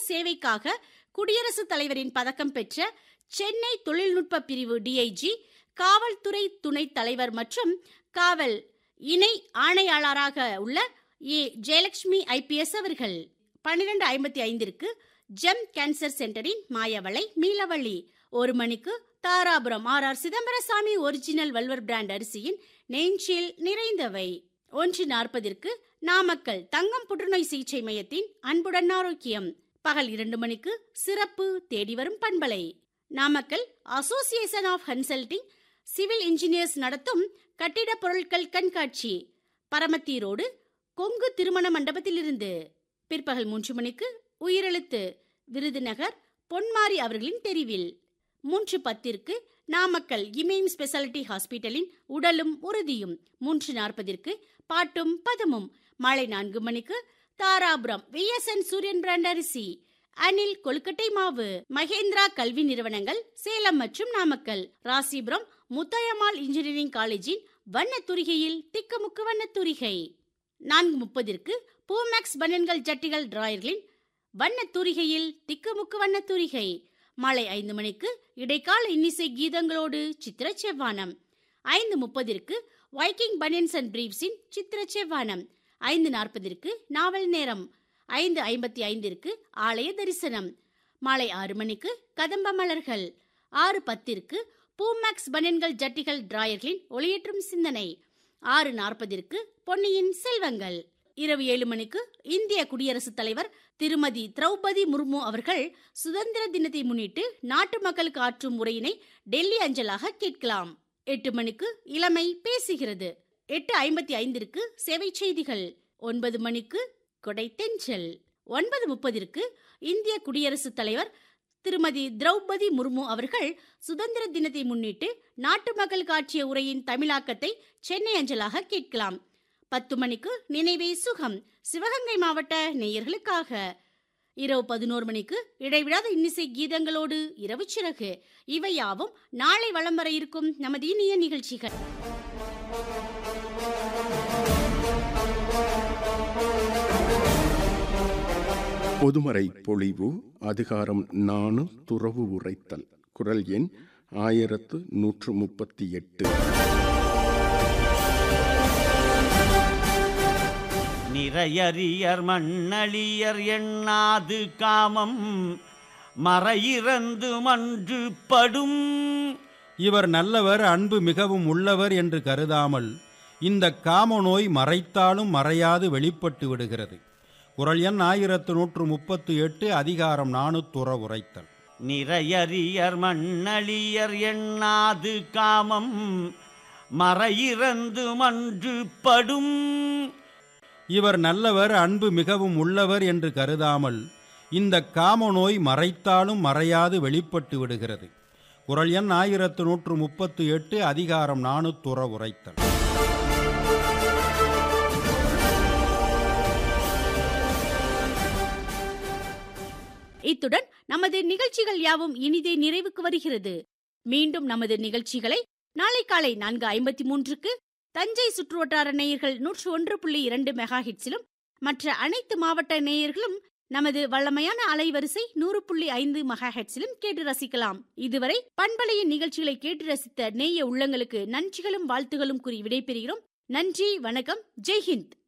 சேவைக்காக குடியரசுத் தலைவரின் பதக்கம் பெற்ற சென்னை தொழில்நுட்ப பிரிவு டிஐஜி காவல்துறை துணைத் தலைவர் மற்றும் காவல் இணை ஆணையாளராக உள்ள ஏ ஜெயலட்சுமி ஐபிஎஸ் அவர்கள் பன்னிரண்டு ஐம்பத்தி ஐந்திற்கு ஜெம் கேன்சர் சென்டரின் மாயவளை மீளவழி ஒரு மணிக்கு Dharapuram R R Chidambarasamy original வல்வர் பிராண்ட் அரிசியின் நெஞ்சில் நிறைந்தவை ஒன்று நாற்பதிற்கு நாமக்கல் தங்கம் புற்றுநோய் சிகிச்சை மையத்தின் அன்புடன் ஆரோக்கியம் பகல் இரண்டு மணிக்கு சிறப்பு தேடி வரும் பண்பலை Namakkal association of consulting civil engineers நடத்தும் கட்டிடப் பொருட்கள் கண்காட்சி பரமத்தி ரோடு கொங்கு திருமண மண்டபத்திலிருந்து பிற்பகல் மூன்று மணிக்கு உயிரெழுத்து விருதுநகர் பொன்மாரி அவர்களின் தெரிவில் மூன்று பத்திற்கு நாமக்கல் இமயம் ஸ்பெஷாலிட்டி ஹாஸ்பிட்டலின் உடலும் உறுதியும் மூன்று நாற்பதிற்கு பாட்டும் பதமும் மாலை நான்கு மணிக்கு தாராபுரம் விஎஸ்என் சூரியன் பிராண்ட் அரிசி அனில் கொழுக்கட்டை மாவு மகேந்திரா கல்வி நிறுவனங்கள் சேலம் மற்றும் நாமக்கல் ராசிபுரம் முத்தாயம்மாள் இன்ஜினியரிங் காலேஜின் வண்ணத்துரிகையில் திக்குமுக்கு வண்ணத்துரிகை நான்கு முப்பதிற்கு பூமேக்ஸ் பனியன்கள் ஜட்டிகள் டிராயர்களின் வண்ணத்துரிகையில் திக்குமுக்கு வண்ணத்துரிகை மாலை ஐந்து மணிக்கு இடைக்கால இன்னிசை கீதங்களோடு சித்திர செவ்வானம் ஐந்து முப்பதிற்கு வைக்கிங் பனியன்ஸ் அண்ட் பிரீவ்ஸின் சித்திர செவ்வானம் ஐந்து நாற்பதிற்கு நாவல் நேரம் ஐந்து ஐம்பத்தி ஐந்திற்கு ஆலய தரிசனம் மாலை ஆறு மணிக்கு கதம்ப மலர்கள் ஆறு பத்திற்கு பூமேக்ஸ் பனியன்கள் ஜட்டிகள் டிராயர்களின் ஒளியேற்றும் சிந்தனை ஆறு நாற்பதிற்கு பொன்னியின் செல்வங்கள் இரவு ஏழு மணிக்கு இந்திய குடியரசுத் தலைவர் திருமதி திரௌபதி முர்மு அவர்கள் சுதந்திர தினத்தை முன்னிட்டு நாட்டு மக்களுக்கு ஆற்றும் உரையினை டெல்லி அஞ்சலாக கேட்கலாம் எட்டு மணிக்கு இளமை பேசுகிறது எட்டு ஐம்பத்தி ஐந்திற்கு சேவை செய்திகள் ஒன்பது மணிக்கு கொடை தெஞ்சல் ஒன்பது முப்பதிற்கு இந்திய குடியரசுத் தலைவர் திருமதி திரௌபதி முர்மு அவர்கள் சுதந்திர தினத்தை முன்னிட்டு நாட்டு மக்களுக்கு ஆற்றிய உரையின் தமிழாக்கத்தை சென்னை அஞ்சலாக கேட்கலாம் பத்து மணிக்கு நினைவே சுகம் சிவகங்கை மாவட்ட நேயர்களுக்காக இரவு பதினோரு மணிக்கு இடைவிடாத இன்னிசை கீதங்களோடு இரவு சிறகு இவையாவும் நாளை வலம் வர இருக்கும் நமது இனிய நிகழ்ச்சிகள் பொதுமறை பொழிவு அதிகாரம் நானு துறவு உரைத்தல் குரல் எண் ஆயிரத்து நூற்று முப்பத்தி எட்டு நிறையறியர் மண்ணழியர் எண்ணாது காமம் மறையிறந்து மன்று படும் இவர் நல்லவர் அன்பு மிகவும் உள்ளவர் என்று கருதாமல் இந்த காம நோய் மறைத்தாலும் மறையாது வெளிப்பட்டு விடுகிறது குரல் எண் ஆயிரத்து நூற்று முப்பத்து எட்டு அதிகாரம் நாணுத்துற உரைத்தல் நிறையறியர் மண்ணழியர் எண்ணாது காமம் மறையிறந்து மன்று படும் இவர் நல்லவர் அன்பு மிகவும் உள்ளவர் என்று கருதாமல் இந்த காம நோய் மறைத்தாலும் மறையாது வெளிப்பட்டு விடுகிறது குரல் எண் ஆயிரத்து நூற்று முப்பத்து எட்டு அதிகாரம் நாணுத்துற உரைத்தல் இத்துடன் நமது நிகழ்ச்சிகள் யாவும் இனிதே நிறைவுக்கு வருகிறது மீண்டும் நமது நிகழ்ச்சிகளை நாளை காலை நான்கு ஐம்பத்தி மூன்றுக்கு தஞ்சை சுற்றுவட்டார நேயர்கள் நூற்று ஒன்று புள்ளி இரண்டு மெகா ஹிட்ஸிலும் மற்ற அனைத்து மாவட்ட நேயர்களும் நமது வல்லமையான அலைவரிசை நூறு புள்ளி ஐந்து மெகா ஹெட்ஸிலும் கேட்டு ரசிக்கலாம் இதுவரை பண்பலையின் நிகழ்ச்சிகளை கேட்டு ரசித்த நேய உள்ளங்களுக்கு நன்றிகளும் வாழ்த்துகளும் கூறி விடைபெறுகிறோம் நன்றி வணக்கம் ஜெய்ஹிந்த்